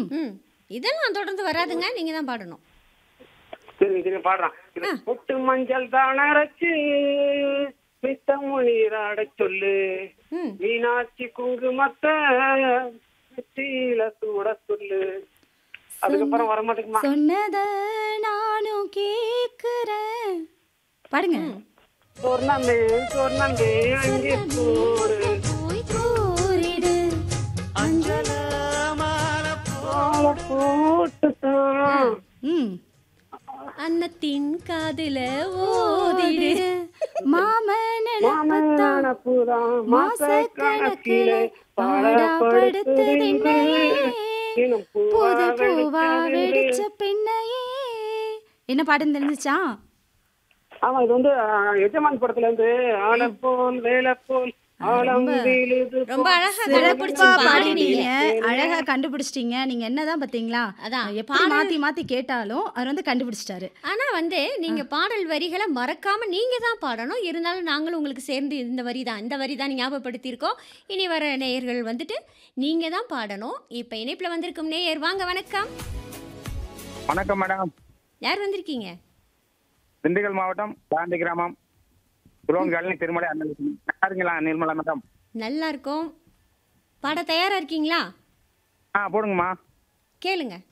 ம் ம் இதெல்லாம் தொடர்ந்து வராதுங்க நீங்க தான் பாடணும் சரி சரி பாடுறான் இது பொட்டு மஞ்சள் தான் அரைச்சு நித்தமும் நீராட சொல்லு ம் மீனாட்சி குங்குமத்தை நெத்தியில சூட சொல்லு அதுக்கப்புறம் வர மாட்டேங்குமா சொன்னத நானும் கேக்குறேன் பாடுங்க சொர்ணமே சொர்ணமே அங்கே போரு போய் கூறிடு அஞ்சல மாலை போல போட்டுதான் ம் அன்னத்தின் காதுல ஓதிடு மாமன் மாமனான புறா மாச கணக்கிலே பாடப்படுத்துதின்றே இன்னும் பூவா புது பூவா வெடிச்சதில்லை. வெடிச்ச பெண்ணையே என்ன பாட்டுன்னு தெரிஞ்சுச்சா ஆமா இது வந்து அஹ், எஜமான் படத்துல இருந்து ஆள போல் வேலை போல் ஆழம் வீழுது ரொம்ப அழகா சிறப்பா கண்டுபிடிச்சு பாடிட்டீங்க பாடிட்டீங்க அழகா கண்டுபிடிச்சிட்டீங்க நீங்க என்னதான் பாத்தீங்களா அதான், எப்படி மாத்தி மாத்தி கேட்டாலும் அவர் வந்து கண்டுபிடிச்சிட்டாரு ஆனா வந்து நீங்க பாடல் வரிகளை மறக்காம நீங்க தான் பாடணும் இருந்தாலும் நாங்களும் உங்களுக்கு சேர்ந்து இந்த வரி தான் இந்த வரி தான் ஞாபகப்படுத்தியிருக்கோம் இனி வர நேயர்கள் வந்துட்டு நீங்க தான் பாடணும் இப்ப இணைப்புல வந்திருக்கும் நேயர் வாங்க வணக்கம் வணக்கம் மேடம் யார் வந்திருக்கீங்க திண்டுக்கல் மாவட்டம் காந்தி கிராமம் குரோன்காலனி திருமலை அண்ணன் நல்லா இருக்கீங்களா நிர்மலா மேடம் நல்லா இருக்கோம் பாட தயாரா இருக்கீங்களா ஆ போடுங்கம்மா கேளுங்க